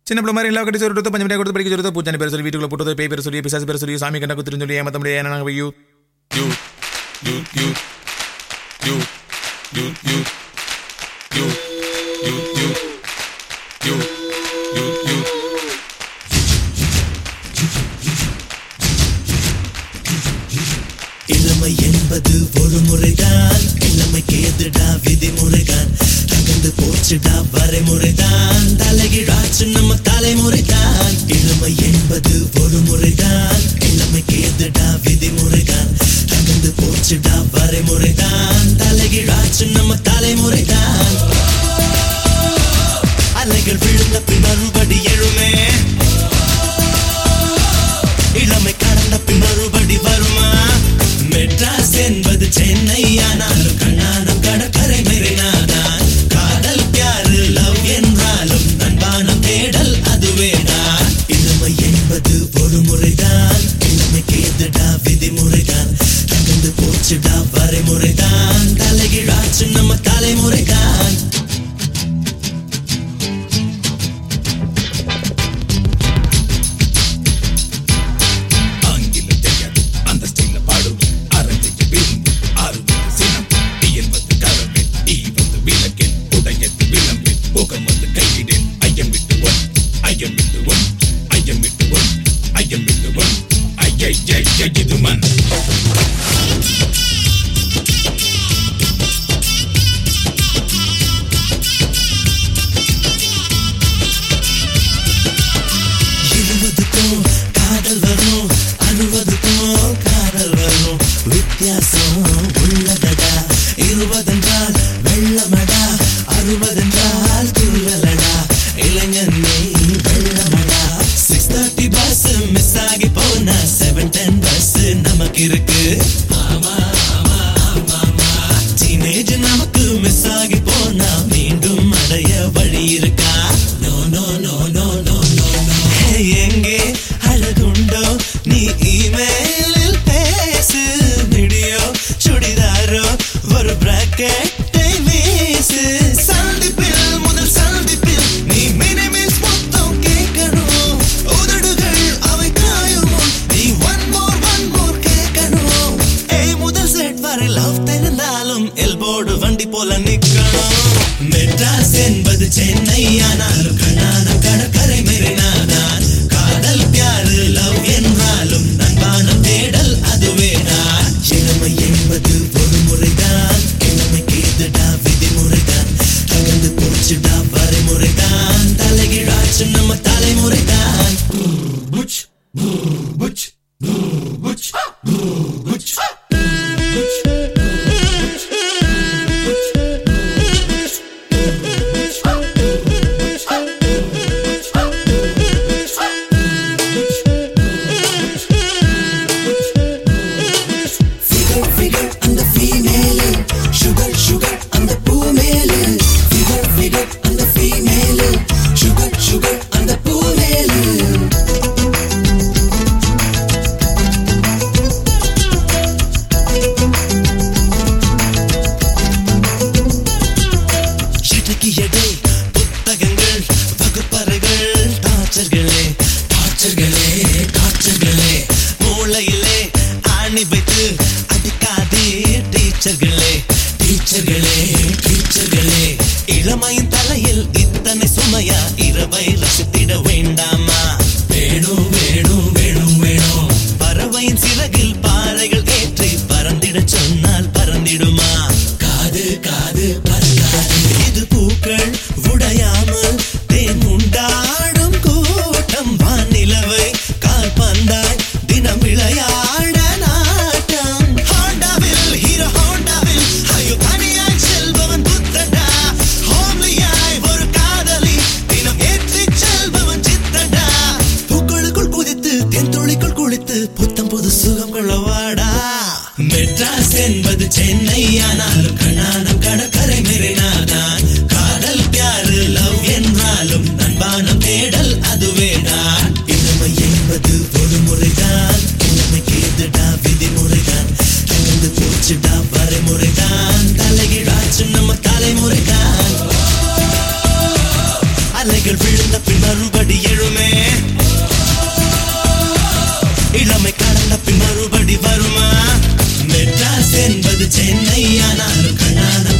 சின்ன பிள்ளை மாதிரி எல்லா கட்டி சொல்லிட்டு பஞ்சு மிட்டாய் கொடுத்து படிக்க சொல்லிட்டு பூச்சானி பேர் சொல்லி வீட்டுக்குள்ள போட்டு பேய் பேர் சொல்லி பிசாசு பேர் சொல்லி சாமி கண்ணா குத்துரு சொல்லி ஏமாத்த முடியாது ஏன்னா நாங்கள் you you you you you you you you you you you you you இளமை என்பது ஒரு முறைதான் இளமைக்கு எதிர்டா விதிமுறைதான் தகந்து போச்சுடா வரைமுறைதான் தலைகீழாச்சு நம்ம தலைமுறைதான் இளமை என்பது ஒரு முறைதான் இளமைக்கு எதிர்டா விதிமுறைதான் தகந்து போச்சுடா வரைமுறைதான் தலைகீழாச்சு நம்ம தலைமுறைதான் அலைகள் விழுந்த பின் மறுபடி எழுமே இளமை கடந்த பின் மறுபடி வருமா மெட்ராஸ் என்பது சென்னை ஆனாலும் கண்ணானம் கடற்கரை மெரினாதான் காதல் பியாரு லவ் என்றாலும் நண்பானம் தேடல் அதுவேதான் இளமை என்பது ஒரு முறைதான் இளமைக்கு எதிர்டா விதிமுறைதான் தகுந்து போச்சுடா வரைமுறைதான் தலைகீழாச்சு நம்ம தலைமுறைதான் ஆங்கிலம் தெரியாது அந்த ஸ்டைல பாடும் அரஞ்சைக்கு விரும்பு ஆறுவது சினம் டி என்பது கரவேன் ஈ வந்து விளக்கேன் உடையது விளம்பேன் முகம் வந்து கைவிடேன் ஐயம் விட்டு ஒன் ஐயம் விட்டு ஒன் ஐயம் விட்டு ஒன் ஐயம் விட்டு ஒன் ஐயை இது மன் இருபதுக்கும் காதல் வரும் அறுபதுக்கும் காதல் வரும் வித்தியாசம் உள்ளதடா இருபதென்றால் வெள்ளமடா அறுபதென்றால் துள்ளலடா இளைஞன் நீ வெள்ளமடா சிக்ஸ் தேர்ட்டி பஸ் மிஸ் ஆகி போனா செவன் டென் பஸ் நமக்கு இருக்கு ஆமா ஆமா ஆமா ஆமா டீனேஜ் நமக்கு மிஸ் ஆகி போனா மீண்டும் அடைய வழி இருக்கா no no no no no no no எங்கே அழகுண்டோ நீ இமெயிலில் பேசு வீடியோ சுடிதாரோ ஒரு பிராக்கெட்டை வீசு சந்திப்பில் முதல் சந்திப்பில் நீ மினிமிஸ் மொத்தம் கேட்கணும் உதடுகள் அவை காயும் முன் நீ ஒன் மோர் ஒன் மோர் கேட்கணும் ஏய் முதல் செட் வரை லவ் தெரிந்தாலும் எல்போடு வண்டி போல நிக்கணும் மெட்ராஸ் என்பது சென்னை ஆனாலும் கண்ணானம் கடற்கரை மெரினாதான் காதல் பியாரு லவ் என்றாலும் நண்பானம் தேடல் அதுவேதான் இளமை என்பது ஒரு முறைதான் இளமைக்கு எதிர்டா விதிமுறைதான் தகந்து போச்சுடா வரைமுறைதான் தலைகீழாச்சு நம்ம தலைமுறைதான் புச் புச் புச் புச் Figure, figure அந்த female Sugar, sugar அந்த பூ மேலே Figure, figure அந்த female Sugar, sugar அந்த பூ மேலே எடைக்கு எடை புத்தகங்கள் வகுப்பறைகள் டார்ச்சர்களே டார்ச்சர்களே டார்ச்சர்களே மூளையிலே ஆணி வைத்து அடிக்காதே டீச்சர்களே டீச்சர்களே டீச்சர்களே இளமையின் தலையில் இத்தனை சுமையா இரவை ரசித்திட வேண்டாமா வேணும் வேணும் வேணும் வேணும் பறவையின் சிறகில் பாறைகள் ஏற்றி பறந்திட சொன்னால் பறந்திடுமா காது காது பறக்காது இது பூக்கள் உடையாமல் தேன் உண்டாடும் கூட்டம் வானிலவை கால் பந்தாய் தினம் விளையாட நாட்டம் ஹோண்டாவில் ஹீரோ ஹோண்டாவில் ஐயோ தனியாய் செல்பவன் புத்தடா ஹோம்லியாய் ஒரு காதலி தினம் ஏற்றி செல்பவன் சித்தடா பூக்களுக்குள் குதித்து தென்துளிக்குள் குளித்து புத்தம் புது சுகம் கொள்ளவாடா மெட்ராஸ் என்பது சென்னை ஆனாலும் கண்ணானம் கடற்கரை மெரினாதான் காதல் பியாரு லவ் என்றாலும் நண்பானம் தேடல் அதுவேதான் இளமை என்பது ஒரு முறைதான் இளமைக்கு எதிர்டா விதிமுறைதான் தகுந்து போச்சுடா வரைமுறைதான் தலைகீழாச்சு நம்ம தலைமுறைதான் அலைகள் விழுந்த பின் மறுபடி கண்டப்பின் மறுபடி வருமா மெட்ராஸ் என்பது சென்னை ஆனாலும் கண்ணான